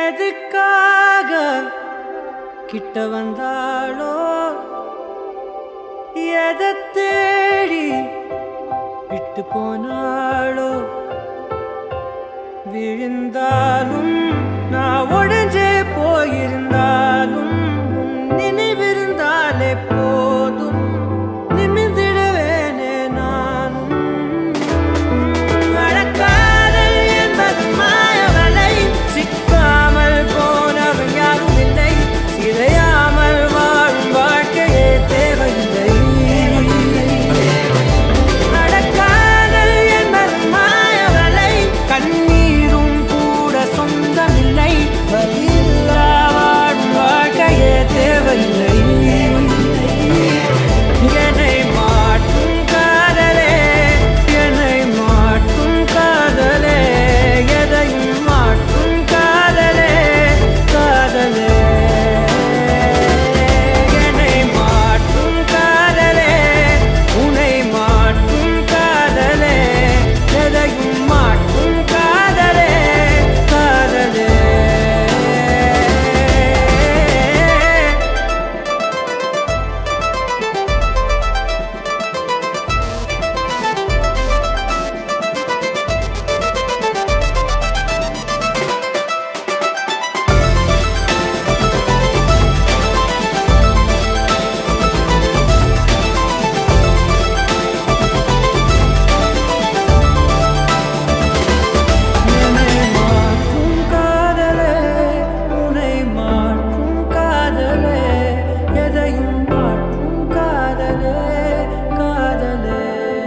எதுக்காக கிட்ட வந்தாளோ எதை தேடி விட்டு போனாளோ விழுந்தாலும் நான் உடஞ்சே போயிருந்தாலும் உன் நினைவிருந்தாலே போதும் நிமிர்ந்திடுவேனே நானும் மழக்காதல் என்பது மாயவலை சிக்காமல் போனவன் யாரும் இல்லை சிதையாமல் வாழும் வாழ்க்கையே தேவையில்லை நடக்காதல் என்பது மாயவலை கண்ணீரும் கூட சொந்தமில்லை வலியில்லா வாழும் வாழ்க்கையே தேவையில்லை என்னை மாற்றும் காதலே என்னை மாற்றும் காதலே எதையும் மாற்றும் காதலே காதலே என்னை மாற்றும் காதலே உன்னை மாற்றும் காதலே எதையும் மாற்றும் காதலே காதலே என்னை மாற்றும் காதலே உன்னை மாற்றும் காதலே எதையும் மாற்றும் காதலே காதலே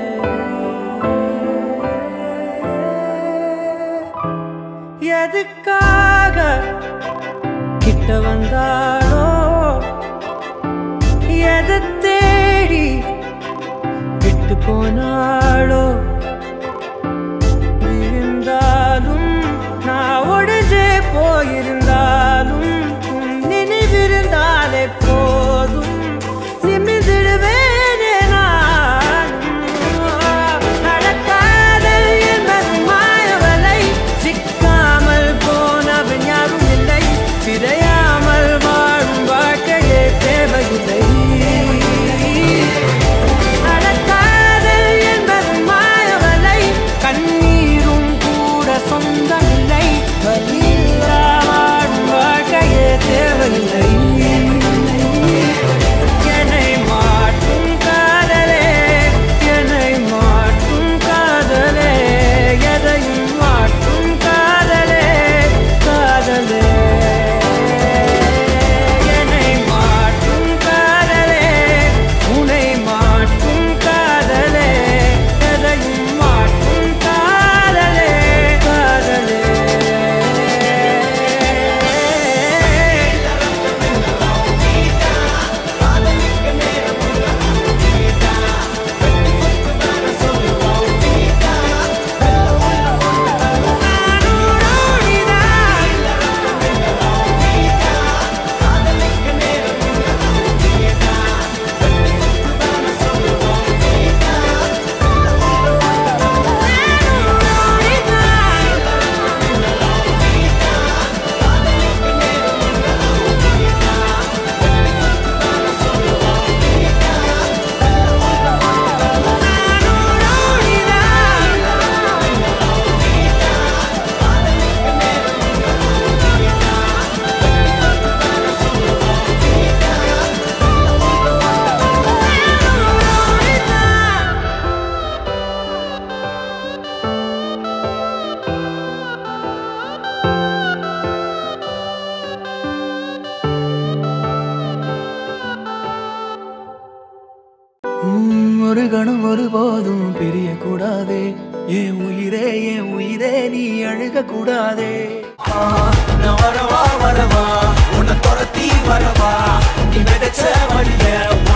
எதுக்காக கிட்ட வந்தாளோ எதை தேடி விட்டு போனாளோ இருந்தாலும் நான் உடஞ்சே போயிருந்தாலும் உன் நினைவிருந்தாலே போதும் நிமிர்ந்திடுவேனே நானும். நடக்காதல் என்பது மாயவலை சிக்காமல் போனவன் யாரும் இல்லை சிதையாமல் வாழும் வாழ்க்கையே தேவையில்லை நடக்காதல் என்பது மாயவலை கண்ணீரும் கூட சொந்தமில்லை வலியில்லா வாழும் வாழ்க்கையே தேவையில்லை என்னை மாற்றும் காதலே என்னை மாற்றும் காதலே எதையும் மாற்றும் காதலே காதலே என்னை மாற்றும் காதலே உன்னை மாற்றும் காதலே எதையும் மாற்றும் காதலே காதலே உம், ஒரு கணம் ஒருபோதும் பிரியக்கூடாதே என் உயிரே என் உயிரே நீ அழுக கூடாதே நான் வரவா வரவா உன்னை துரத்தி வரவா நீ விதைச்ச வழிய